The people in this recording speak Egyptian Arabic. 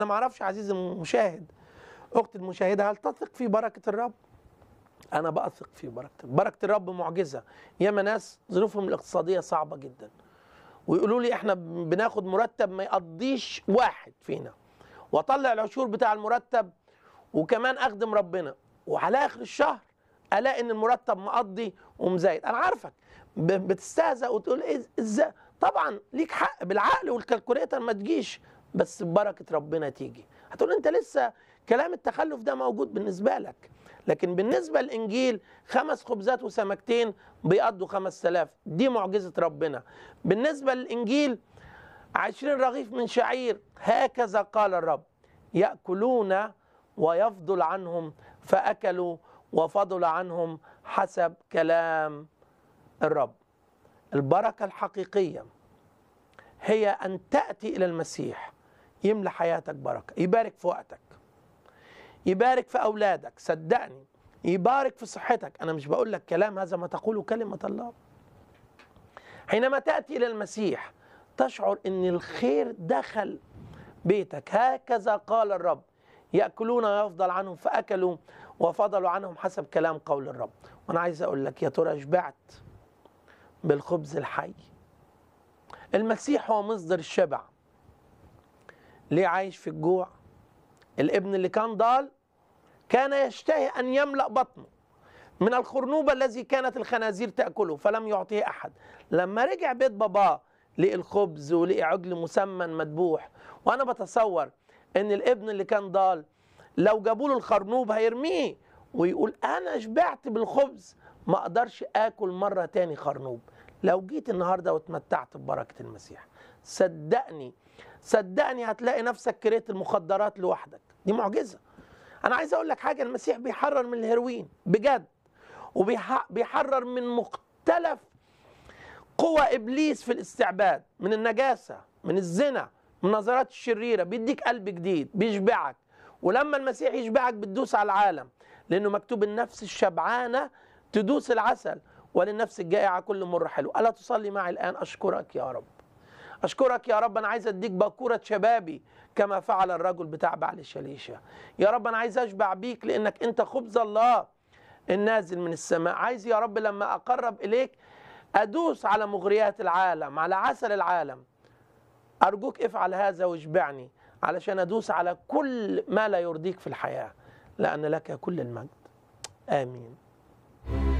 انا ما اعرفش عزيزي المشاهد اختي المشاهده هل تثق في بركه الرب انا بثق في بركه بركه الرب معجزه ياما ناس ظروفهم الاقتصاديه صعبه جدا ويقولوا لي احنا بناخد مرتب ما يقضيش واحد فينا واطلع العشور بتاع المرتب وكمان اخدم ربنا وعلى اخر الشهر الاقي ان المرتب مقضي ومزايد انا عارفك ب- بتستهزأ وتقول ايه ازاي طبعا ليك حق بالعقل والكالكوليتر ما تجيش بس ببركه ربنا تيجي هتقول انت لسه كلام التخلف ده موجود بالنسبه لك لكن بالنسبه للانجيل خمس خبزات وسمكتين بيقضوا خمس آلاف دي معجزه ربنا بالنسبه للانجيل عشرين رغيف من شعير هكذا قال الرب يأكلون ويفضل عنهم فأكلوا وفضل عنهم حسب كلام الرب البركة الحقيقية هي أن تأتي إلى المسيح يملى حياتك بركة يبارك في وقتك يبارك في أولادك صدقني يبارك في صحتك أنا مش بقول لك كلام هذا ما تقوله كلمة الله حينما تأتي إلى المسيح تشعر أن الخير دخل بيتك هكذا قال الرب يأكلون ويفضل عنهم فأكلوا وفضلوا عنهم حسب كلام قول الرب وأنا عايز أقول لك يا ترى شبعت بالخبز الحي المسيح هو مصدر الشبع ليه عايش في الجوع الابن اللي كان ضال كان يشتهي أن يملأ بطنه من الخرنوبة الذي كانت الخنازير تأكله فلم يعطيه أحد لما رجع بيت باباه لقي الخبز ولقي عجل مسمن مذبوح وأنا بتصور إن الابن اللي كان ضال لو جابوا له الخرنوب هيرميه ويقول أنا شبعت بالخبز ما أقدرش آكل مرة تاني خرنوب لو جيت النهاردة واتمتعت ببركة المسيح صدقني صدقني هتلاقي نفسك كرهت المخدرات لوحدك دي معجزة أنا عايز أقول لك حاجة المسيح بيحرر من الهيروين بجد وبيحرر من مختلف قوى ابليس في الاستعباد من النجاسه من الزنا من النظرات الشريره بيديك قلب جديد بيشبعك ولما المسيح يشبعك بتدوس على العالم لانه مكتوب النفس الشبعانه تدوس العسل وللنفس الجائعه كل مر حلو الا تصلي معي الان اشكرك يا رب اشكرك يا رب انا عايز اديك باكوره شبابي كما فعل الرجل بتاع بعل الشليشه يا رب انا عايز اشبع بيك لانك انت خبز الله النازل من السماء عايز يا رب لما اقرب اليك ادوس على مغريات العالم على عسل العالم ارجوك افعل هذا واشبعني علشان ادوس على كل ما لا يرضيك في الحياه لان لك كل المجد امين